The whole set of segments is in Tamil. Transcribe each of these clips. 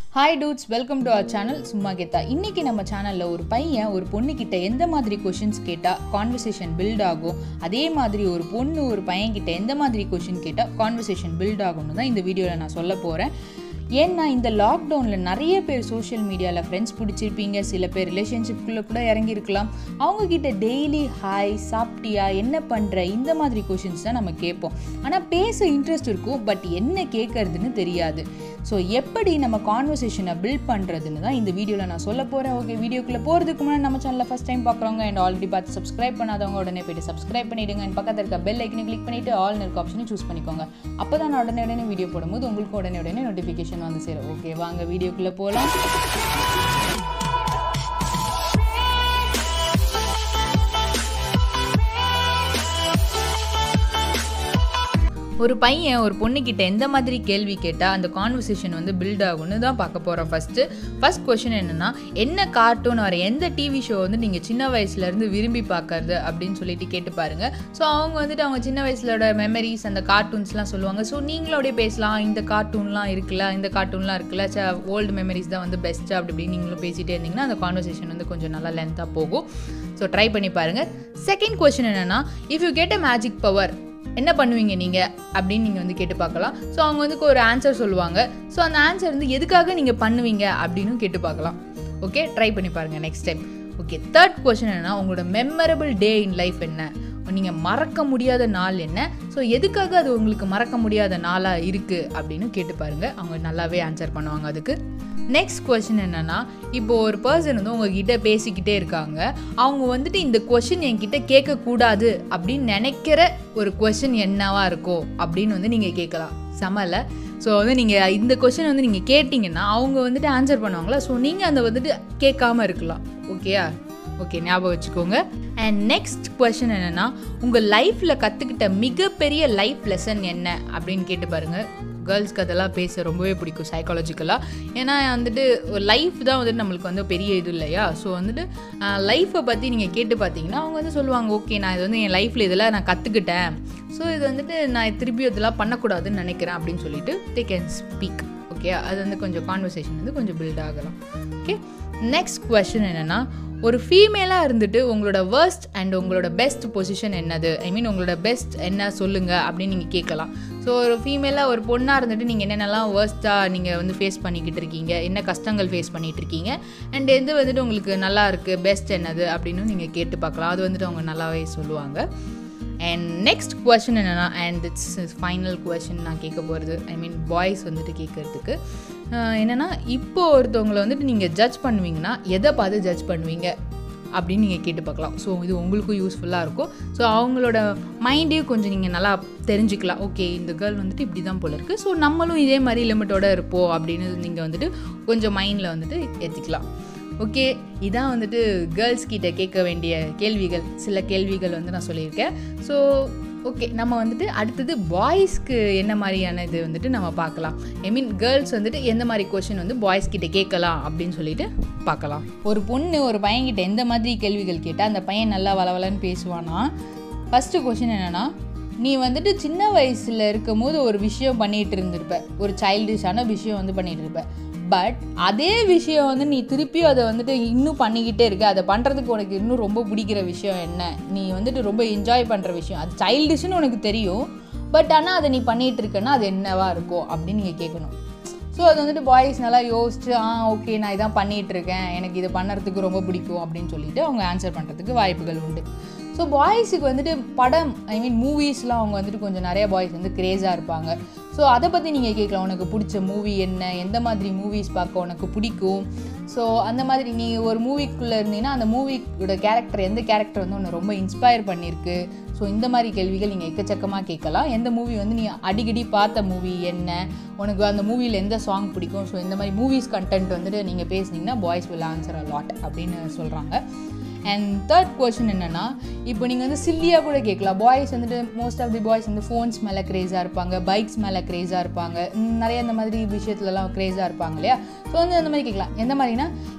hi dudes welcome to our channel சும்மா கெத்தா இன்னைக்கு நம்ம சேனலில் ஒரு பையன் ஒரு பொண்ணுக்கிட்ட எந்த மாதிரி கொஷின்ஸ் கேட்டால் கான்வர்சேஷன் பில்ட் ஆகும் அதே மாதிரி ஒரு பொண்ணு ஒரு பையன்கிட்ட எந்த மாதிரி கொஷின் கேட்டால் கான்வர்சேஷன் பில்ட் ஆகும்னு தான் இந்த வீடியோவில் நான் சொல்ல போகிறேன் ஏன்னா இந்த லாக்டவுனில் நிறைய பேர் சோஷியல் மீடியாவில் ஃப்ரெண்ட்ஸ் பிடிச்சிருப்பீங்க சில பேர் ரிலேஷன்ஷிப்குள்ளே கூட இறங்கியிருக்கலாம் அவங்கக்கிட்ட டெய்லி ஹாய் சாப்பிட்டியா என்ன பண்ணுற இந்த மாதிரி கொஷின்ஸ் தான் நம்ம கேட்போம் ஆனால் பேச இன்ட்ரெஸ்ட் இருக்கும் பட் என்ன கேட்கறதுன்னு தெரியாது ஸோ எப்படி நம்ம கான்வர்சேஷனை பில்ட் பண்ணுறதுன்னு தான் இந்த வீடியோவில் நான் சொல்ல போகிறேன் ஓகே வீடியோக்குள்ளே போகிறதுக்கு முன்னாடி நம்ம சேனலில் ஃபஸ்ட் டைம் பார்க்குறவங்க அண்ட் ஆல்ரெடி பார்த்து சப்ஸ்கிரைப் பண்ணாதவங்க உடனே போய்ட்டு சப்ஸ்கிரைப் பண்ணிவிடுங்க அண்ட் பக்கத்தில் இருக்க பெல் ஐக்கனை கிளிக் பண்ணிவிட்டு ஆல் இருக்க ஆப்ஷனை சூஸ் பண்ணிக்கோங்க அப்போ தான் நான் உடனே உடனே வீடியோ போடும்போது உங்களுக்கு உடனே உடனே நோட்டிஃபிகேஷன் வந்து சேரும் ஓகே வாங்க வீடியோக்குள்ளே போகலாம் ஒரு பையன் ஒரு பொண்ணுக்கிட்ட எந்த மாதிரி கேள்வி கேட்டால் அந்த கான்வர்சேஷன் வந்து பில்ட் ஆகும்னு தான் பார்க்க போகிறோம் ஃபஸ்ட்டு ஃபஸ்ட் கொஷின் என்னென்னா என்ன கார்ட்டூன் வர எந்த டிவி ஷோ வந்து நீங்கள் சின்ன வயசுலேருந்து விரும்பி பார்க்கறது அப்படின்னு சொல்லிட்டு கேட்டு பாருங்கள் ஸோ அவங்க வந்துட்டு அவங்க சின்ன வயசுலோட மெமரிஸ் அந்த கார்ட்டூன்ஸ்லாம் சொல்லுவாங்க ஸோ நீங்களோடய பேசலாம் இந்த கார்ட்டூன்லாம் இருக்குல்ல இந்த கார்ட்டூன்லாம் இருக்குல்ல ச ஓல்டு மெமரிஸ் தான் வந்து பெஸ்ட்டு அப்படி இப்படி நீங்களும் பேசிகிட்டே இருந்தீங்கன்னா அந்த கான்வர்சேஷன் வந்து கொஞ்சம் நல்லா லென்த்தாக போகும் ஸோ ட்ரை பண்ணி பாருங்கள் செகண்ட் கொஷின் என்னென்னா if you get a magic power என்ன பண்ணுவீங்க நீங்கள் அப்படின்னு நீங்கள் வந்து கேட்டு பார்க்கலாம் ஸோ அவங்க வந்து ஒரு ஆன்சர் சொல்லுவாங்க ஸோ அந்த ஆன்சர் வந்து எதுக்காக நீங்கள் பண்ணுவீங்க அப்படின்னு கேட்டு பார்க்கலாம் ஓகே ட்ரை பண்ணி பாருங்கள் next time okay third question என்னன்னா உங்களோட மெமரபிள் டே இன் லைஃப் என்ன நீங்கள் மறக்க முடியாத நாள் என்ன ஸோ எதுக்காக அது உங்களுக்கு மறக்க முடியாத நாளாக இருக்குது அப்படின்னு கேட்டு பாருங்கள் அவங்க நல்லாவே ஆன்சர் பண்ணுவாங்க அதுக்கு நெக்ஸ்ட் கொஷின் என்னென்னா இப்போ ஒரு பர்சன் வந்து உங்ககிட்ட பேசிக்கிட்டே இருக்காங்க அவங்க வந்துட்டு இந்த கொஷின் என்கிட்ட கேட்கக்கூடாது அப்படின்னு நினைக்கிற ஒரு கொஷின் என்னவா இருக்கோ அப்படின்னு வந்து நீங்கள் கேட்கலாம் சமல ஸோ வந்து நீங்கள் இந்த கொஷின் வந்து நீங்கள் கேட்டிங்கன்னா அவங்க வந்துட்டு ஆன்சர் பண்ணுவாங்களா ஸோ நீங்கள் அந்த வந்துட்டு கேட்காம இருக்கலாம் ஓகேயா ஓகே ஞாபகம் வச்சுக்கோங்க அண்ட் நெக்ஸ்ட் கொஷின் என்னென்னா உங்கள் லைஃப்பில் கற்றுக்கிட்ட மிகப்பெரிய லைஃப் லெசன் என்ன அப்படின்னு கேட்டு பாருங்கள் கேர்ள்ஸ்க்கு அதெல்லாம் பேச ரொம்பவே பிடிக்கும் சைக்காலஜிக்கலாக ஏன்னா வந்துட்டு லைஃப் தான் வந்துட்டு நம்மளுக்கு வந்து பெரிய இது இல்லையா ஸோ வந்துட்டு லைஃப்பை பற்றி நீங்கள் கேட்டு பார்த்தீங்கன்னா அவங்க வந்து சொல்லுவாங்க ஓகே நான் இது வந்து என் லைஃப்பில் இதெல்லாம் நான் கற்றுக்கிட்டேன் ஸோ இது வந்துட்டு நான் திருப்பி இதெல்லாம் பண்ணக்கூடாதுன்னு நினைக்கிறேன் அப்படின்னு சொல்லிட்டு தே கேன் ஸ்பீக் ஓகே அது வந்து கொஞ்சம் கான்வர்சேஷன் வந்து கொஞ்சம் பில்ட் ஆகலாம் ஓகே நெக்ஸ்ட் கொஷின் என்னென்னா ஒரு ஃபீமேலாக இருந்துட்டு உங்களோட வேர்ஸ்ட் அண்ட் உங்களோட பெஸ்ட் பொசிஷன் என்னது ஐ மீன் உங்களோட பெஸ்ட் என்ன சொல்லுங்கள் அப்படின்னு நீங்கள் கேட்கலாம் ஸோ ஒரு ஃபீமேலாக ஒரு பொண்ணாக இருந்துட்டு நீங்கள் என்னென்னலாம் வேர்ஸ்ட்டாக நீங்கள் வந்து ஃபேஸ் பண்ணிக்கிட்டு இருக்கீங்க என்ன கஷ்டங்கள் ஃபேஸ் பண்ணிகிட்டு இருக்கீங்க அண்ட் எது வந்துட்டு உங்களுக்கு நல்லா இருக்குது பெஸ்ட் என்னது அப்படின்னு நீங்கள் கேட்டு பார்க்கலாம் அது வந்துட்டு அவங்க நல்லாவே சொல்லுவாங்க அண்ட் நெக்ஸ்ட் கொஷின் என்னென்னா அண்ட் இட்ஸ் ஃபைனல் கொஷின் நான் கேட்க போகிறது ஐ மீன் பாய்ஸ் வந்துட்டு கேட்குறதுக்கு என்னென்னா இப்போ ஒருத்தவங்களை வந்துட்டு நீங்கள் ஜட்ஜ் பண்ணுவீங்கன்னா எதை பார்த்து ஜட்ஜ் பண்ணுவீங்க அப்படின்னு நீங்கள் கேட்டு பார்க்கலாம் ஸோ இது உங்களுக்கும் யூஸ்ஃபுல்லாக இருக்கும் ஸோ அவங்களோட மைண்டையும் கொஞ்சம் நீங்கள் நல்லா தெரிஞ்சுக்கலாம் ஓகே இந்த கேர்ள் வந்துட்டு இப்படி தான் போல இருக்குது ஸோ நம்மளும் இதே மாதிரி லிமிட்டோடு இருப்போம் அப்படின்னு நீங்கள் வந்துட்டு கொஞ்சம் மைண்டில் வந்துட்டு ஏற்றிக்கலாம் ஓகே இதான் வந்துட்டு கேர்ள்ஸ் கிட்ட கேட்க வேண்டிய கேள்விகள் சில கேள்விகள் வந்து நான் சொல்லியிருக்கேன் ஸோ ஓகே நம்ம வந்துட்டு அடுத்தது பாய்ஸ்க்கு என்ன மாதிரியான இது வந்துட்டு நம்ம பார்க்கலாம் ஐ மீன் கேர்ள்ஸ் வந்துட்டு எந்த மாதிரி கொஷின் வந்து பாய்ஸ் கிட்ட கேட்கலாம் அப்படின்னு சொல்லிட்டு பார்க்கலாம் ஒரு பொண்ணு ஒரு பையன்கிட்ட எந்த மாதிரி கேள்விகள் கேட்டால் அந்த பையன் நல்லா வளவலன்னு பேசுவானா ஃபஸ்ட்டு கொஷின் என்னென்னா நீ வந்துட்டு சின்ன வயசில் இருக்கும் போது ஒரு விஷயம் பண்ணிகிட்டு இருந்திருப்ப ஒரு சைல்டிஷான விஷயம் வந்து பண்ணிகிட்டு இருப்ப பட் அதே விஷயம் வந்து நீ திருப்பி அதை வந்துட்டு இன்னும் பண்ணிக்கிட்டே இருக்க அதை பண்ணுறதுக்கு உனக்கு இன்னும் ரொம்ப பிடிக்கிற விஷயம் என்ன நீ வந்துட்டு ரொம்ப என்ஜாய் பண்ணுற விஷயம் அது சைல்டிஷ்னு உனக்கு தெரியும் பட் ஆனால் அதை நீ பண்ணிகிட்டு இருக்கன்னா அது என்னவா இருக்கும் அப்படின்னு நீங்கள் கேட்கணும் ஸோ அது வந்துட்டு பாய்ஸ் நல்லா யோசிச்சு ஆ ஓகே நான் இதான் பண்ணிகிட்டு இருக்கேன் எனக்கு இது பண்ணுறதுக்கு ரொம்ப பிடிக்கும் அப்படின்னு சொல்லிட்டு அவங்க ஆன்சர் பண்ணுறதுக்கு வாய்ப்புகள் உண்டு ஸோ பாய்ஸுக்கு வந்துட்டு படம் ஐ மீன் மூவிஸ்லாம் அவங்க வந்துட்டு கொஞ்சம் நிறைய பாய்ஸ் வந்து க்ரேஸாக இருப்பாங்க ஸோ அதை பற்றி நீங்கள் கேட்கலாம் உனக்கு பிடிச்ச மூவி என்ன எந்த மாதிரி மூவிஸ் பார்க்க உனக்கு பிடிக்கும் ஸோ அந்த மாதிரி நீ ஒரு மூவிக்குள்ளே இருந்தீங்கன்னா அந்த மூவியோட கேரக்டர் எந்த கேரக்டர் வந்து உன்னை ரொம்ப இன்ஸ்பயர் பண்ணியிருக்கு ஸோ இந்த மாதிரி கேள்விகள் நீங்கள் எக்கச்சக்கமாக கேட்கலாம் எந்த மூவி வந்து நீ அடிக்கடி பார்த்த மூவி என்ன உனக்கு அந்த மூவியில் எந்த சாங் பிடிக்கும் ஸோ இந்த மாதிரி மூவிஸ் கண்டென்ட் வந்துட்டு நீங்கள் பேசுனீங்கன்னா boys will answer a lot அப்படின்னு சொல்கிறாங்க அண்ட் தேர்ட் கொஷின் என்னென்னா இப்போ நீங்கள் வந்து சில்லியாக கூட கேட்கலாம் பாய்ஸ் வந்துட்டு மோஸ்ட் ஆஃப் தி பாய்ஸ் வந்து ஃபோன்ஸ் மேலே க்ரேஸாக இருப்பாங்க பைக்ஸ் மேலே க்ரேஸாக இருப்பாங்க நிறைய இந்த மாதிரி விஷயத்துலலாம் க்ரேஸாக இருப்பாங்க இல்லையா ஸோ வந்து அந்த மாதிரி கேட்கலாம் எந்த மாதிரினா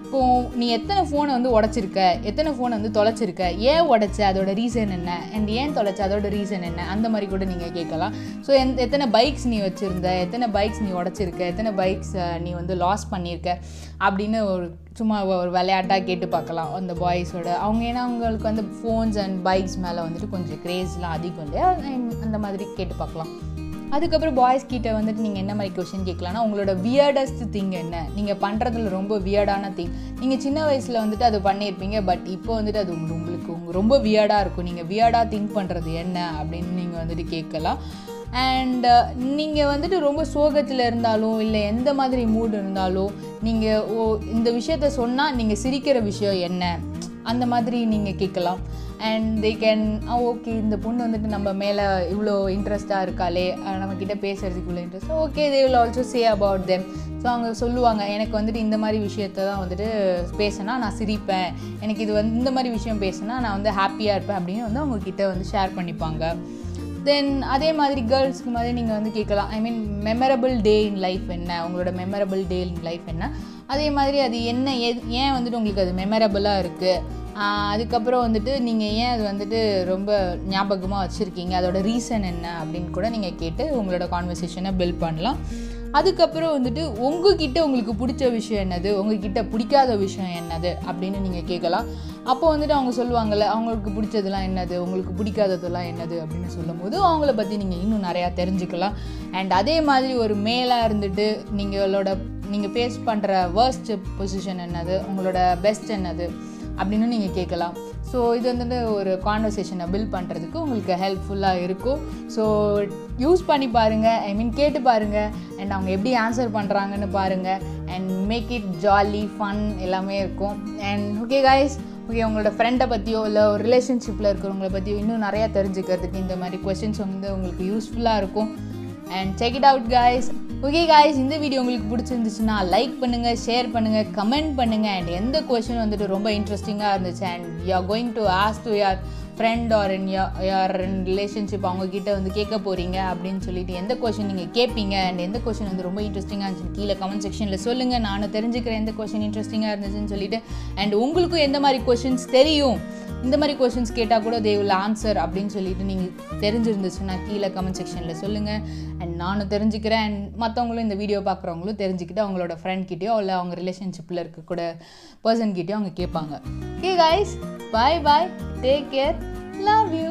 இப்போ நீ எத்தனை ஃபோனை வந்து உடச்சிருக்க எத்தனை ஃபோனை வந்து தொலைச்சிருக்க ஏன் உடச்ச அதோட ரீசன் என்ன அண்ட் ஏன் தொலைச்ச அதோட ரீசன் என்ன அந்த மாதிரி கூட நீங்கள் கேட்கலாம் ஸோ எந்த எத்தனை பைக்ஸ் நீ வச்சுருந்த எத்தனை பைக்ஸ் நீ உடச்சிருக்க எத்தனை பைக்ஸ் நீ வந்து லாஸ் பண்ணியிருக்க அப்படின்னு ஒரு சும்மா ஒரு விளையாட்டாக கேட்டு பார்க்கலாம் அந்த பாய்ஸோட அவங்க ஏன்னா அவங்களுக்கு வந்து ஃபோன்ஸ் அண்ட் பைக்ஸ் மேலே வந்துட்டு கொஞ்சம் க்ரேஸ்லாம் அதிகம் இல்லையா அந்த மாதிரி கேட்டு பார்க்கலாம் அதுக்கப்புறம் பாய்ஸ் கிட்ட வந்துட்டு நீங்கள் என்ன மாதிரி கொஷின் கேட்கலாம்னா உங்களோட வியர்டஸ்ட் திங் என்ன நீங்கள் பண்ணுறதுல ரொம்ப வியர்டான திங் நீங்கள் சின்ன வயசில் வந்துட்டு அது பண்ணியிருப்பீங்க பட் இப்போ வந்துட்டு அது உங்க- உங்களுக்கு உங்க ரொம்ப வியர்டாக இருக்கும் நீங்கள் வியர்டாக திங்க் பண்ணுறது என்ன அப்படின்னு நீங்கள் வந்துட்டு கேட்கலாம் அண்ட் நீங்கள் வந்துட்டு ரொம்ப சோகத்தில் இருந்தாலும் இல்லை எந்த மாதிரி மூடு இருந்தாலும் நீங்கள் ஓ இந்த விஷயத்த சொன்னால் நீங்கள் சிரிக்கிற விஷயம் என்ன அந்த மாதிரி நீங்கள் கேட்கலாம் அண்ட் தே கேன் ஓகே இந்த பொண்ணு வந்துட்டு நம்ம மேலே இவ்வளோ இன்ட்ரெஸ்ட்டாக இருக்காளே அஹ் நம்மக்கிட்ட பேசுறதுக்கு இவ்வளோ interest okay they will also say about them so அவங்க சொல்லுவாங்க எனக்கு வந்துட்டு இந்த மாதிரி விஷயத்த தான் வந்துட்டு பேசினா நான் சிரிப்பேன் எனக்கு இது வந்து இந்த மாதிரி விஷயம் பேசினா நான் வந்து ஹாப்பியாக இருப்பேன் அப்படின்னு வந்து அவங்க கிட்ட வந்து ஷேர் பண்ணிப்பாங்க தென் அதே மாதிரி கேர்ள்ஸ்க்கு மாதிரி நீங்கள் வந்து கேட்கலாம் ஐ மீன் மெமரபிள் டே இன் லைஃப் என்ன உங்களோட மெமரபிள் டே இன் லைஃப் என்ன அதே மாதிரி அது என்ன எது ஏன் வந்துட்டு உங்களுக்கு அது மெமரபுளாக இருக்குது அதுக்கப்புறம் வந்துட்டு நீங்கள் ஏன் அது வந்துட்டு ரொம்ப ஞாபகமாக வச்சுருக்கீங்க அதோட ரீசன் என்ன அப்படின்னு கூட நீங்கள் கேட்டு உங்களோட கான்வர்சேஷனை பில்ட் பண்ணலாம் அதுக்கப்புறம் வந்துட்டு உங்ககிட்ட உங்களுக்கு பிடிச்ச விஷயம் என்னது உங்ககிட்ட பிடிக்காத விஷயம் என்னது அப்படின்னு நீங்கள் கேட்கலாம் அப்போ வந்துட்டு அவங்க சொல்லுவாங்கல்ல அவங்களுக்கு பிடிச்சதெல்லாம் என்னது உங்களுக்கு பிடிக்காததெல்லாம் என்னது அப்படின்னு சொல்லும்போது அவங்கள பற்றி நீங்கள் இன்னும் நிறையா தெரிஞ்சுக்கலாம் அண்ட் அதே மாதிரி ஒரு மேலாக இருந்துட்டு நீங்களோட நீங்கள் ஃபேஸ் பண்ணுற வேர்ஸ்ட் பொசிஷன் என்னது உங்களோட பெஸ்ட் என்னது அப்படின்னு நீங்கள் கேட்கலாம் ஸோ இது வந்துட்டு ஒரு கான்வர்சேஷனை பில்ட் பண்ணுறதுக்கு உங்களுக்கு ஹெல்ப்ஃபுல்லாக இருக்கும் ஸோ யூஸ் பண்ணி பாருங்கள் ஐ மீன் கேட்டு பாருங்கள் அண்ட் அவங்க எப்படி ஆன்சர் பண்ணுறாங்கன்னு பாருங்கள் and make it jolly fun எல்லாமே இருக்கும் அண்ட் ஓகே காய்ஸ் ஓகே உங்களோட ஃப்ரெண்டை பற்றியோ இல்லை ஒரு ரிலேஷன்ஷிப்பில் இருக்கிறவங்கள பற்றியோ இன்னும் நிறையா தெரிஞ்சுக்கிறதுக்கு இந்த மாதிரி கொஷின்ஸ் வந்து உங்களுக்கு யூஸ்ஃபுல்லாக இருக்கும் and check it out guys okay guys இந்த வீடியோ உங்களுக்கு பிடிச்சிருந்துச்சுன்னா லைக் பண்ணுங்கள் ஷேர் பண்ணுங்கள் கமெண்ட் பண்ணுங்கள் அண்ட் எந்த கொஷின் வந்துட்டு ரொம்ப இன்ட்ரெஸ்டிங்காக இருந்துச்சு and you are going to ask to your friend or in your in relationship அவங்கக்கிட்ட வந்து கேட்க போகிறீங்க அப்படின்னு சொல்லிட்டு எந்த கொஷின் நீங்கள் கேட்பீங்க அண்ட் எந்த கொஷின் வந்து ரொம்ப இன்ட்ரெஸ்டிங்காக இருந்துச்சு கீழே கமெண்ட் செக்ஷனில் சொல்லுங்கள் நானும் தெரிஞ்சுக்கிறேன் எந்த கொஷின் இன்ட்ரெஸ்டிங்காக இருந்துச்சுன்னு சொல்லிட்டு அண்ட் உங்களுக்கும் எந்த மாதிரி கொஷின்ஸ் தெரியும் இந்த மாதிரி கொஷின்ஸ் கேட்டால் கூட தே வில் ஆன்சர் அப்படின்னு சொல்லிட்டு நீங்கள் தெரிஞ்சிருந்துச்சுன்னா கீழே கமெண்ட் செக்ஷனில் சொல்லுங்கள் அண்ட் நானும் தெரிஞ்சுக்கிறேன் அண்ட் மற்றவங்களும் இந்த வீடியோ பார்க்குறவங்களும் தெரிஞ்சுக்கிட்டு அவங்களோட ஃப்ரெண்ட் கிட்டயோ இல்லை அவங்க ரிலேஷன்ஷிப்பில் இருக்கக்கூட பர்சன் கிட்டயோ அவங்க கேட்பாங்க okay guys bye bye take care love you